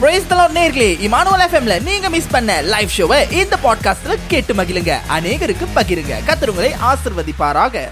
Price தலாட் நேர்களே Emmanuel எஃப்எம்ல நீங்க மிஸ் பண்ண லைவ் ஷோவை இந்த பாட்காஸ்ட்ல கேட்டு மகிழுங்க அநேகருக்கு பகிருங்க கத்தருங்களை ஆசிர்வதிப்பாராக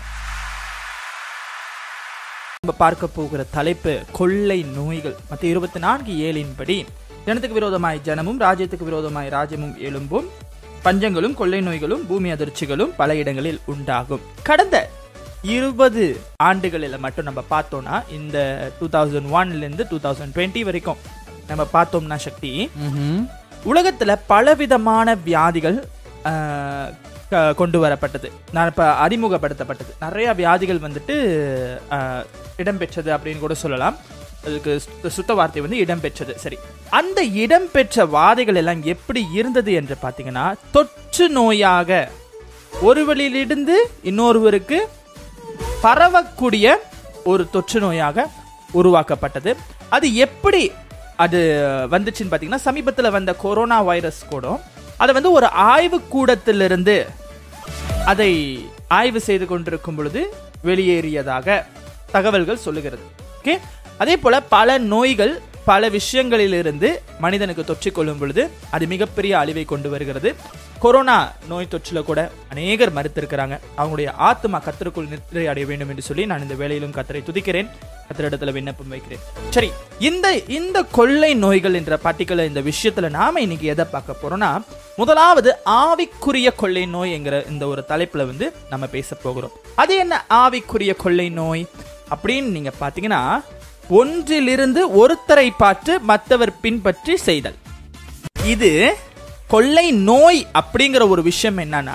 நம்ம பார்க்க போகிற தலைப்பு கொள்ளை நோய்கள் மற்ற இருபத்தி நான்கு ஏழின் படி ஜனத்துக்கு விரோதமாய் ஜனமும் ராஜ்யத்துக்கு விரோதமாய் ராஜ்யமும் எழும்பும் பஞ்சங்களும் கொள்ளை நோய்களும் பூமி அதிர்ச்சிகளும் பல இடங்களில் உண்டாகும் கடந்த இருபது ஆண்டுகளில் மட்டும் நம்ம பார்த்தோம்னா இந்த டூ தௌசண்ட் ஒன்லேருந்து டூ தௌசண்ட் டுவெண்ட்டி வரைக்கும் நம்ம பார்த்தோம்னா சக்தி உலகத்துல பலவிதமான வியாதிகள் ஆஹ், க- கொண்டு வரப்பட்டது நான் இப்ப அறிமுகப்படுத்தப்பட்டது நிறைய வியாதிகள் வந்துட்டு ஆஹ், இடம்பெற்றது அப்படின்னு கூட சொல்லலாம் அதுக்கு சுத்த- சுத்த வார்த்தை வந்து இடம்பெற்றது சரி அந்த இடம்பெற்ற வாதைகள் எல்லாம் எப்படி இருந்தது என்று பார்த்தீங்கன்னா தொற்று நோயாக ஒருவரிலிருந்து இன்னொருவருக்கு பரவக்கூடிய ஒரு தொற்று நோயாக உருவாக்கப்பட்டது அது எப்படி அது வந்துச்சுன்னு பார்த்தீங்கன்னா சமீபத்தில் வந்த கொரோனா வைரஸ் கூட அதை வந்து ஒரு ஆய்வு கூடத்திலிருந்து அதை ஆய்வு செய்து கொண்டிருக்கும் பொழுது வெளியேறியதாக தகவல்கள் சொல்லுகிறது ஓகே அதே போல பல நோய்கள் பல விஷயங்களிலிருந்து மனிதனுக்கு தொற்றிக்கொள்ளும் பொழுது அது மிகப்பெரிய அழிவை கொண்டு வருகிறது கொரோனா நோய் தொற்றுல கூட அநேகர் மறுத்திருக்கிறாங்க அவங்களுடைய ஆத்மா கத்தருக்குள் நித்திரை அடைய வேண்டும் என்று சொல்லி நான் இந்த வேலையிலும் கத்தரை துதிக்கிறேன் கத்தரிடத்துல விண்ணப்பம் வைக்கிறேன் சரி இந்த இந்த கொள்ளை நோய்கள் என்ற பர்டிகுலர் இந்த விஷயத்துல நாம இன்னைக்கு எதை பார்க்க போறோம்னா முதலாவது ஆவிக்குரிய கொள்ளை நோய் என்கிற இந்த ஒரு தலைப்புல வந்து நம்ம பேச போகிறோம் அது என்ன ஆவிக்குரிய கொள்ளை நோய் அப்படின்னு நீங்க பாத்தீங்கன்னா ஒன்றிலிருந்து ஒருத்தரை பார்த்து மற்றவர் பின்பற்றி செய்தல் இது கொள்ளை நோய் அப்படிங்கிற ஒரு விஷயம் என்னன்னா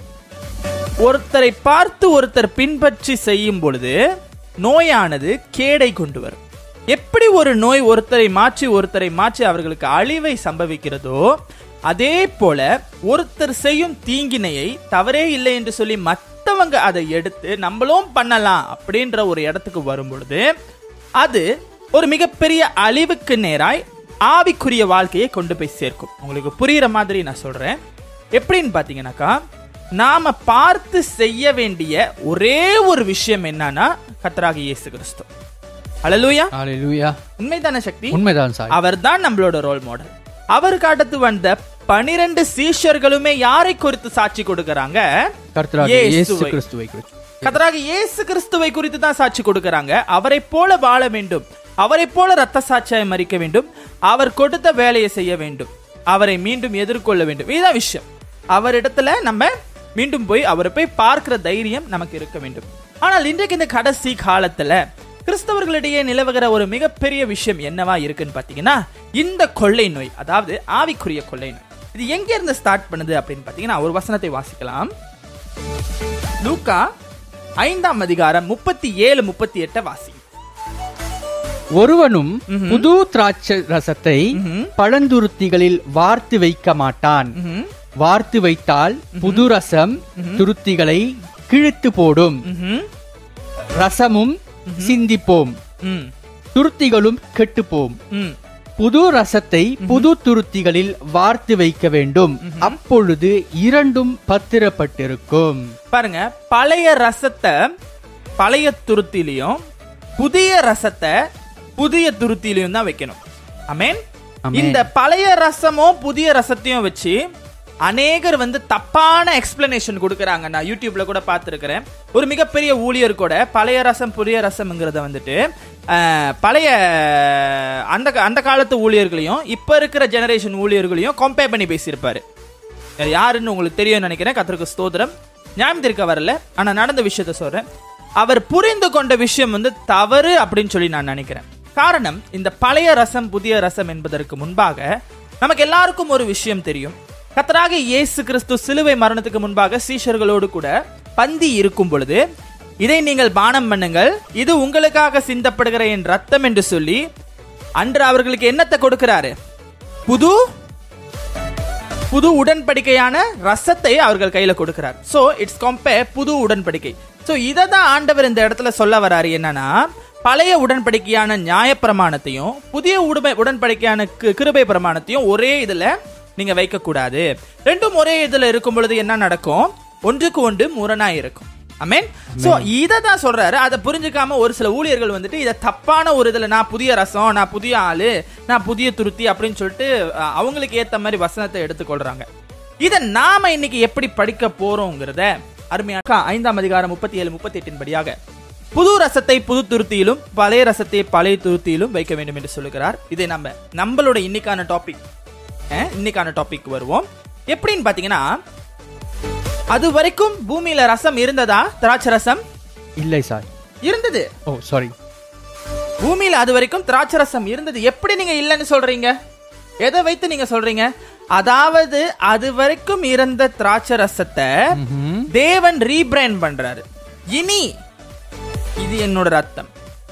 ஒருத்தரை பார்த்து ஒருத்தர் பின்பற்றி செய்யும் பொழுது நோயானது கேடை கொண்டு வரும் எப்படி ஒரு நோய் ஒருத்தரை மாற்றி ஒருத்தரை மாற்றி அவர்களுக்கு அழிவை சம்பவிக்கிறதோ அதே போல ஒருத்தர் செய்யும் தீங்கினையை தவறே இல்லை என்று சொல்லி மற்றவங்க அதை எடுத்து நம்மளும் பண்ணலாம் அப்படின்ற ஒரு இடத்துக்கு வரும் பொழுது அது ஒரு மிகப்பெரிய அழிவுக்கு நேராய் ஆவிக்குரிய வாழ்க்கையை கொண்டு போய் சேர்க்கும் உங்களுக்கு புரியுற மாதிரி நான் சொல்றேன் எப்படின்னு பாத்தீங்கன்னாக்கா நாம பார்த்து செய்ய வேண்டிய ஒரே ஒரு விஷயம் என்னன்னா கத்தராகி இயேசு கிறிஸ்து அலலூயா ஹalleluya உண்மைதானே சக்தி உண்மைதான் சாய் அவர்தான் நம்மளோட ரோல் மாடல் அவர் காட்டத்து வந்த பனிரெண்டு சீஷர்களுமே யாரை குறித்து சாட்சி கொடுக்கறாங்க கர்த்தராகிய இயேசு இயேசுவை. கிறிஸ்துவை குறித்து கத்தராக இயேசு கிறிஸ்துவை குறித்து தான் சாட்சி கொடுக்கறாங்க அவரை போல வாழ வேண்டும் அவரை போல ரத்த சாட்சியாய் மறிக்க வேண்டும் அவர் கொடுத்த வேலையை செய்ய வேண்டும் அவரை மீண்டும் எதிர்கொள்ள வேண்டும் இதுதான் விஷயம் அவரிடத்துல நம்ம மீண்டும் போய் அவரை போய் பார்க்கிற தைரியம் நமக்கு இருக்க வேண்டும் ஆனால் இன்றைக்கு இந்த கடைசி காலத்துல கிறிஸ்தவர்களிடையே நிலவுகிற ஒரு மிகப்பெரிய விஷயம் என்னவா இருக்குன்னு பாத்தீங்கன்னா இந்த கொள்ளை நோய் அதாவது ஆவிக்குரிய கொள்ளை நோய் இது எங்க இருந்து ஸ்டார்ட் பண்ணுது அப்படின்னு பாத்தீங்கன்னா ஒரு வசனத்தை வாசிக்கலாம் லூக்கா ஐந்தாம் அதிகாரம் முப்பத்தி ஏழு முப்பத்தி எட்ட வாசி ஒருவனும் புது திராட்சை ரசத்தை பழந்துருத்திகளில் வார்த்து வைக்க மாட்டான் ம்ஹும். வார்த்து வைத்தால் புது ரசம் துருத்திகளை கிழித்து போடும் ம்ஹும். ரசமும் சிந்திப்போம் ம். துருத்திகளும் கெட்டுப்போம் ம். புது ரசத்தை புது துருத்திகளில் வார்த்து வைக்க வேண்டும் அப்பொழுது இரண்டும் பத்திரப்பட்டிருக்கும் பாருங்க பழைய ரசத்தை பழைய துருத்திலையும் புதிய ரசத்தை புதிய துருத்திலையும் தான் வைக்கணும் அமேன் ஆமென். இந்த பழைய ரசமும் புதிய ரசத்தையும் வச்சு அநேகர் வந்து தப்பான எக்ஸ்பிளனேஷன் கொடுக்கறாங்க நான் யூடியூப்ல கூட பார்த்துருக்கிறேன் ஒரு மிகப்பெரிய ஊழியர் கூட பழைய ரசம் புதிய ரசம்ங்கிறத வந்துட்டு அஹ், பழைய அந்த அந்த காலத்து ஊழியர்களையும் இப்ப இருக்கிற ஜெனரேஷன் ஊழியர்களையும் கம்பேர் பண்ணி பேசியிருப்பாரு யாருன்னு உங்களுக்கு தெரியும் நினைக்கிறேன் கத்தருக்கு ஸ்தோத்திரம் ஞாபகம் இருக்க வரல ஆனா நடந்த விஷயத்த சொல்றேன் அவர் புரிந்து கொண்ட விஷயம் வந்து தவறு அப்படின்னு சொல்லி நான் நினைக்கிறேன் காரணம் இந்த பழைய ரசம் புதிய ரசம் என்பதற்கு முன்பாக நமக்கு எல்லாருக்கும் ஒரு விஷயம் தெரியும் கத்தராக இயேசு கிறிஸ்து சிலுவை மரணத்துக்கு முன்பாக சீஷர்களோடு கூட பந்தி இருக்கும் பொழுது இதை நீங்கள் பானம் பண்ணுங்கள் இது உங்களுக்காக சிந்தப்படுகிற என் ரத்தம் என்று சொல்லி அன்று அவர்களுக்கு என்னத்தை கொடுக்கிறாரு புது புது உடன்படிக்கையான ரசத்தை அவர்கள் கையில கொடுக்கிறார் சோ இட்ஸ் கம்பேர் புது உடன்படிக்கை சோ இதை தான் ஆண்டவர் இந்த இடத்துல சொல்ல வராரு என்னன்னா பழைய உடன்படிக்கையான நியாயப்பிரமாணத்தையும் புதிய உடமை உடன்படிக்கையான கி- கிருபை பிரமாணத்தையும் ஒரே இதுல நீங்க வைக்க கூடாது ரெண்டும் ஒரே இதுல இருக்கும் பொழுது என்ன நடக்கும் ஒன்றுக்கு ஒன்று முரணா இருக்கும் அமேன் சோ இத தான் சொல்றாரு அதை புரிஞ்சுக்காம ஒரு சில ஊழியர்கள் வந்துட்டு இத தப்பான ஒரு இதுல நான் புதிய ரசம் நான் புதிய ஆளு நான் புதிய துருத்தி அப்படின்னு சொல்லிட்டு அஹ், அவங்களுக்கு ஏத்த மாதிரி வசனத்தை எடுத்துக்கொள்றாங்க இத நாம இன்னைக்கு எப்படி படிக்க போறோங்கிறத அருமையாக ஐந்தாம் அதிகாரம் முப்பத்தி ஏழு முப்பத்தி எட்டின் படியாக புது ரசத்தை புது துருத்தியிலும் பழைய ரசத்தை பழைய துருத்தியிலும் வைக்க வேண்டும் என்று சொல்லுகிறார் இதை நம்ம நம்மளோட இன்னைக்கான டாபிக் இன்னைக்கான டாபிக் வருவோம் எப்படின்னு பாத்தீங்கன்னா அது வரைக்கும் பூமியில ரசம் இருந்ததா திராட்சை ரசம் இல்லை சார் இருந்தது ஓ சாரி பூமியில அது வரைக்கும் திராட்சை ரசம் இருந்தது எப்படி நீங்க இல்லைன்னு சொல்றீங்க எதை வைத்து நீங்க சொல்றீங்க அதாவது அது வரைக்கும் இருந்த திராட்சை ரசத்தை தேவன் ரீபிராண்ட் பண்றாரு இனி இது என்னோட ரத்தம்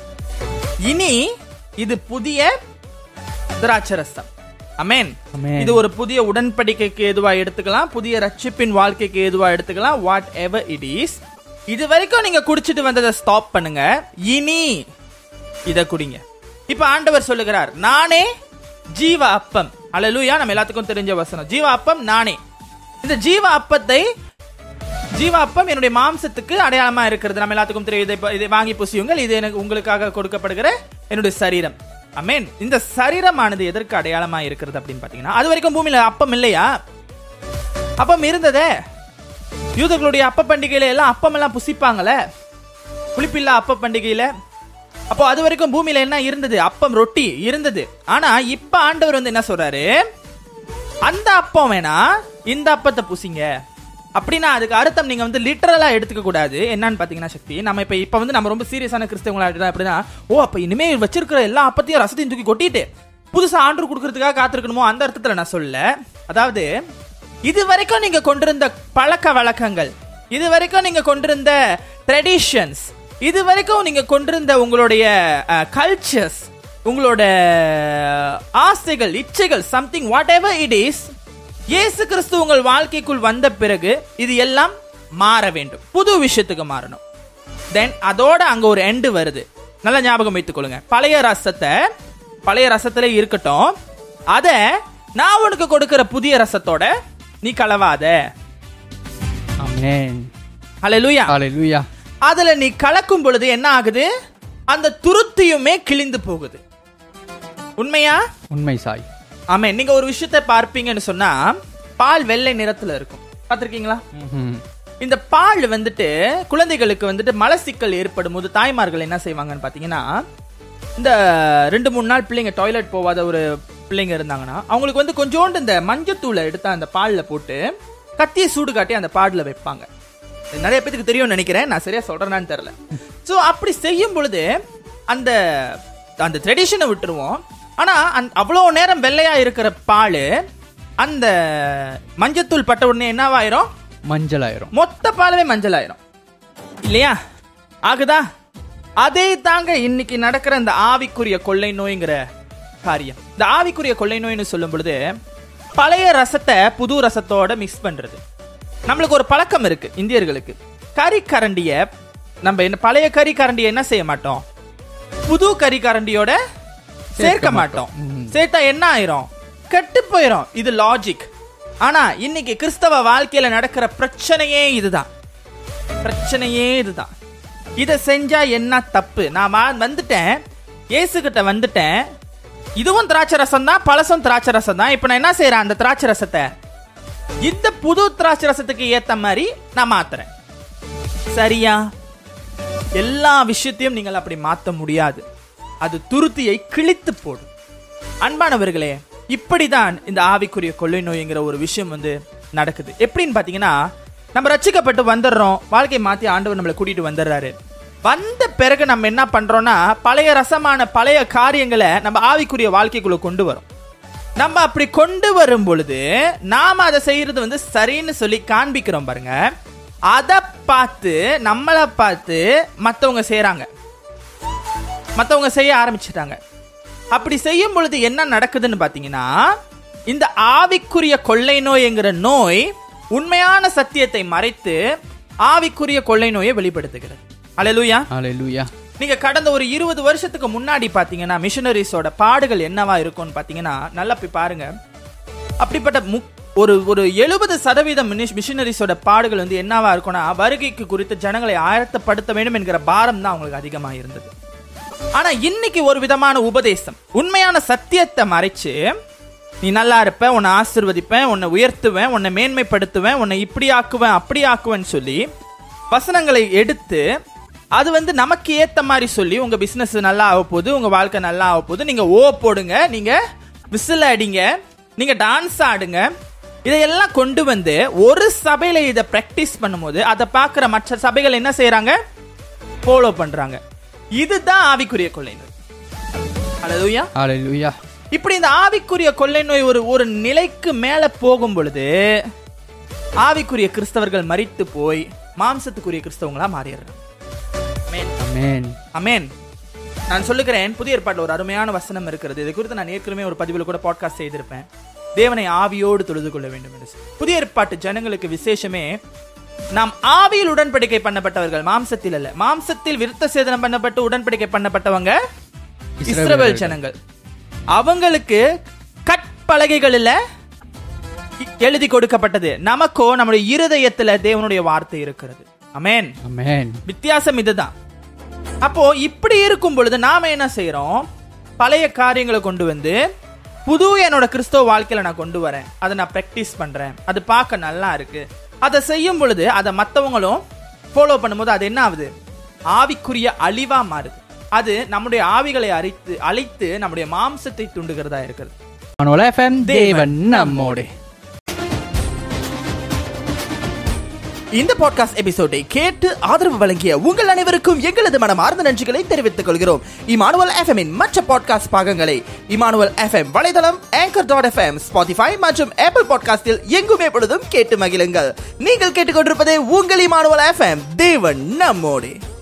இனி இது புதிய திராட்சை ரசம் அமேன் Amen. இது ஒரு புதிய உடன்படிக்கைக்கு எதுவா எடுத்துக்கலாம் புதிய ரட்சிப்பின் வாழ்க்கைக்கு எதுவா எடுத்துக்கலாம் வாட் எவர் இட் இஸ் இது வரைக்கும் நீங்க குடிச்சிட்டு வந்ததை ஸ்டாப் பண்ணுங்க இனி இத குடிங்க இப்ப ஆண்டவர் சொல்லுகிறார் நானே ஜீவ அப்பம் அல்லேலூயா நம்ம எல்லாத்துக்கும் தெரிஞ்ச வசனம் ஜீவ அப்பம் நானே இந்த ஜீவ அப்பத்தை ஜீவ அப்பம் என்னுடைய மாம்சத்துக்கு அடையாளமா இருக்கிறது நம்ம எல்லாத்துக்கும் தெரியும் இதை இதை வாங்கி புசியுங்கள் இது எனக்கு உங்களுக்காக கொடுக்கப்படுகிற என்னுடைய சரீரம் அமேன் இந்த சரீரமானது எதற்கு அடையாளமா இருக்கிறது அப்படின்னு பாத்தீங்கன்னா அது வரைக்கும் பூமியில அப்பம் இல்லையா அப்பம் இருந்ததே யூதர்களுடைய அப்ப பண்டிகையில எல்லாம் அப்பம் எல்லாம் புசிப்பாங்கல்ல புளிப்பில்லா அப்ப பண்டிகையில அப்போ அது வரைக்கும் பூமியில என்ன இருந்தது அப்பம் ரொட்டி இருந்தது ஆனா இப்ப ஆண்டவர் வந்து என்ன சொல்றாரு அந்த அப்பம் வேணா இந்த அப்பத்தை புசிங்க அப்படின்னா அதுக்கு அர்த்தம் நீங்க வந்து லிட்டரலா எடுத்துக்க கூடாது என்னன்னு பாத்தீங்கன்னா சக்தி நம்ம இப்ப இப்ப வந்து நம்ம ரொம்ப சீரியஸான கிறிஸ்தவங்களா இருக்கா அப்படின்னா ஓ அப்ப இனிமே வச்சிருக்கிற எல்லா அப்பத்தையும் ரசத்தையும் தூக்கி கொட்டிட்டு புதுசா ஆண்டு கொடுக்கறதுக்காக காத்திருக்கணுமோ அந்த அர்த்தத்துல நான் சொல்ல அதாவது இது வரைக்கும் நீங்க கொண்டிருந்த பழக்க வழக்கங்கள் இது வரைக்கும் நீங்க கொண்டிருந்த ட்ரெடிஷன்ஸ் இது வரைக்கும் நீங்க கொண்டிருந்த உங்களுடைய கல்ச்சர்ஸ் உங்களோட ஆசைகள் இச்சைகள் something whatever it is இயேசு கிறிஸ்து உங்கள் வாழ்க்கைக்குள் வந்த பிறகு இது எல்லாம் மாற வேண்டும் புது விஷயத்துக்கு மாறணும் தென் அதோட அங்க ஒரு எண்டு வருது நல்லா ஞாபகம் வைத்துக் கொள்ளுங்க பழைய ரசத்தை பழைய ரசத்துல இருக்கட்டும் அத நான் உனக்கு கொடுக்கிற புதிய ரசத்தோட நீ கலவாத ஆமென் ஹalleluya ஹalleluya அதுல நீ கலக்கும் பொழுது என்ன ஆகுது அந்த துருத்தியுமே கிழிந்து போகுது உண்மையா உண்மை சாய் ஆமே நீங்க ஒரு விஷயத்தை பார்ப்பீங்கன்னு சொன்னா பால் வெள்ளை நிறத்துல இருக்கும் பார்த்திருக்கீங்களா ம்ஹும். இந்த பால் வந்துட்டு குழந்தைகளுக்கு வந்துட்டு மலச்சிக்கல் ஏற்படும் போது தாய்மார்கள் என்ன செய்வாங்கன்னு பாத்தீங்கன்னா இந்த ரெண்டு மூணு நாள் பிள்ளைங்க டாய்லெட் போகாத ஒரு பிள்ளைங்க இருந்தாங்கன்னா அவங்களுக்கு வந்து கொஞ்சோண்டு இந்த மஞ்சத்தூளை எடுத்து அந்த பால்ல போட்டு கத்தியை சூடு காட்டி அந்த பால்ல வைப்பாங்க இது நிறைய பேத்துக்கு தெரியும்னு நினைக்கிறேன் நான் சரியா சொல்றேனான்னு தெரியல சோ அப்படி செய்யும் பொழுது அந்த அந்த ட்ரெடிஷனை விட்டுருவோம் ஆனா அந்த அவ்வளோ நேரம் வெள்ளையா இருக்கிற பால் அந்த மஞ்சத்தூள் பட்ட உடனே என்னவாயிரும் மஞ்சள் ஆயிரும் மொத்த பாலவே மஞ்சள் ஆயிரும் இல்லையா ஆகுதா அதே தாங்க இன்னைக்கு நடக்கிற இந்த ஆவிக்குரிய கொள்ளை நோய்ங்கிற காரியம் இந்த ஆவிக்குரிய கொள்ளை நோய்னு சொல்லும் பொழுது பழைய ரசத்தை புது ரசத்தோட மிக்ஸ் பண்றது நம்மளுக்கு ஒரு பழக்கம் இருக்கு இந்தியர்களுக்கு கறி கரண்டிய நம்ம என்ன பழைய கறி கரண்டியை என்ன செய்ய மாட்டோம் புது கறி கரண்டியோட சேர்க்க மாட்டோம் சேர்த்தா என்ன ஆயிரும் கெட்டு போயிரும் இது லாஜிக் ஆனா இன்னைக்கு கிறிஸ்தவ வாழ்க்கையில நடக்கிற பிரச்சனையே இதுதான் பிரச்சனையே இதுதான் இத செஞ்சா என்ன தப்பு நான் வா- வந்துட்டேன் இயேசு கிட்ட வந்துட்டேன் இதுவும் திராட்சை ரசம் தான் பழசும் திராட்சை ரசம் தான் இப்ப நான் என்ன செய்யறேன் அந்த திராட்சை ரசத்தை இந்த புது திராட்சை ரசத்துக்கு ஏத்த மாதிரி நான் மாத்துறேன் சரியா எல்லா விஷயத்தையும் நீங்கள் அப்படி மாத்த முடியாது அது துருத்தியை கிழித்து போடும் அன்பானவர்களே இப்படிதான் இந்த ஆவிக்குரிய கொள்ளை நோய்ங்கிற ஒரு விஷயம் வந்து நடக்குது எப்படின்னு பாத்தீங்கன்னா நம்ம ரட்சிக்கப்பட்டு வந்துடுறோம் வாழ்க்கையை மாத்தி ஆண்டவர் நம்மளை கூட்டிட்டு வந்துடுறாரு வந்த பிறகு நம்ம என்ன பண்றோம்னா பழைய ரசமான பழைய காரியங்களை நம்ம ஆவிக்குரிய வாழ்க்கைக்குள்ள கொண்டு வரோம் நம்ம அப்படி கொண்டு வரும் பொழுது நாம அதை செய்யறது வந்து சரின்னு சொல்லி காண்பிக்கிறோம் பாருங்க அதை பார்த்து நம்மளை பார்த்து மத்தவங்க செய்றாங்க மத்தவங்க செய்ய ஆரம்பிச்சிட்டாங்க அப்படி செய்யும் பொழுது என்ன நடக்குதுன்னு பாத்தீங்கன்னா இந்த ஆவிக்குரிய கொள்ளை நோய்ங்கிற நோய் உண்மையான சத்தியத்தை மறைத்து ஆவிக்குரிய கொள்ளை நோயை வெளிப்படுத்துகிறது அல்லேலூயா ஹalleluya நீங்க கடந்த ஒரு இருபது வருஷத்துக்கு முன்னாடி பாத்தீங்கன்னா மிஷனரிஸோட பாடுகள் என்னவா இருக்கும்னு பாத்தீங்கன்னா நல்லா போய் பாருங்க அப்படிப்பட்ட முக்- ஒரு ஒரு எழுபது சதவீதம் மிஷினரிஸோட பாடுகள் வந்து என்னவா இருக்கும்னா வருகைக்கு குறித்து ஜனங்களை ஆயத்தப்படுத்த வேண்டும் என்கிற பாரம் தான் அவங்களுக்கு அதிகமா இருந்தது ஆனா இன்னைக்கு ஒரு விதமான உபதேசம் உண்மையான சத்தியத்தை மறைச்சு நீ நல்லா இருப்ப உன்னை ஆசிர்வதிப்பேன் உன்னை உயர்த்துவேன் உன்னை மேன்மைப்படுத்துவேன் உன்னை இப்படி ஆக்குவேன் அப்படி ஆக்குவேன்னு சொல்லி வசனங்களை எடுத்து அது வந்து நமக்கு ஏத்த மாதிரி சொல்லி உங்க பிசினஸ் நல்லா ஆக போகுது உங்க வாழ்க்கை நல்லா ஆக போகுது நீங்க ஓ போடுங்க நீங்க விசில் அடிங்க நீங்க டான்ஸ் ஆடுங்க இதையெல்லாம் கொண்டு வந்து ஒரு சபையில இதை பிராக்டிஸ் பண்ணும்போது அதை பார்க்குற மற்ற சபைகள் என்ன செய்யறாங்க ஃபாலோ பண்றாங்க இதுதான் ஆவிக்குரிய கொள்ளை நோய் அல்லதுயா ஹalleluya இப்படி இந்த ஆவிக்குரிய கொள்ளை நோய் ஒரு ஒரு நிலைக்கு மேல போகும் பொழுது ஆவிக்குரிய கிறிஸ்தவர்கள் மரித்து போய் மாம்சத்துக்குரிய கிறிஸ்தவங்களா மாறிடுறாங்க Amen. ஆமென் அமேன் நான் சொல்லுகிறேன் புதிய ஏற்பாட்டில் ஒரு அருமையான வசனம் இருக்கிறது இது குறித்து நான் ஏற்கனவே ஒரு பதிவில் கூட பாட்காஸ்ட் செய்திருப்பேன் தேவனை ஆவியோடு தொழுது கொள்ள வேண்டும் என்று சொல்லி. புதிய ஏற்பாட்டு ஜனங்களுக்கு விசேஷமே நாம் ஆவியில் உடன்படிக்கை பண்ணப்பட்டவர்கள் மாம்சத்தில் அல்ல மாம்சத்தில் விருத்த சேதனம் பண்ணப்பட்டு உடன்படிக்கை பண்ணப்பட்டவங்க இஸ்ரவேல் ஜனங்கள் அவங்களுக்கு கற்பலகைகளில் எழுதி கொடுக்கப்பட்டது நமக்கோ நம்முடைய இருதயத்துல தேவனுடைய வார்த்தை இருக்கிறது அமேன் ஆமென் வித்தியாசம் இதுதான் அப்போ இப்படி இருக்கும் பொழுது நாம என்ன செய்யறோம் பழைய காரியங்களை கொண்டு வந்து புது என்னோட கிறிஸ்தவ வாழ்க்கையில நான் கொண்டு வரேன் அதை நான் ப்ராக்டிஸ் பண்றேன் அது பார்க்க நல்லா இருக்கு அதை செய்யும் பொழுது அதை மற்றவங்களும் ஃபாலோ பண்ணும்போது அது என்ன ஆகுது ஆவிக்குரிய அழிவா மாறுது அது நம்முடைய ஆவிகளை அழித்து அழித்து நம்முடைய மாம்சத்தை துண்டுகிறதா இருக்கிறது மனோல எஃப்எம் தேவன் நம்மோடு இந்த பாட்காஸ்ட் எபிசோடை கேட்டு ஆதரவு வழங்கிய உங்கள் அனைவருக்கும் எங்களது மனமார்ந்த நன்றிகளை தெரிவித்துக் கொள்கிறோம் இமானுவல் எஃப்எம்மின் மற்ற பாட்காஸ்ட் பாகங்களை இமானுவல் எஃப்எம் வலைதளம் ஆங்கர் டாட் எஃப்எம் ஸ்பாட்டிஃபை மற்றும் ஆப்பிள் பாட்காஸ்டில் எங்குமே பொழுதும் கேட்டு மகிழுங்கள் நீங்கள் கேட்டுக்கொண்டிருப்பது உங்கள் இமானுவல் எஃப்எம் தேவன் நம்மோடு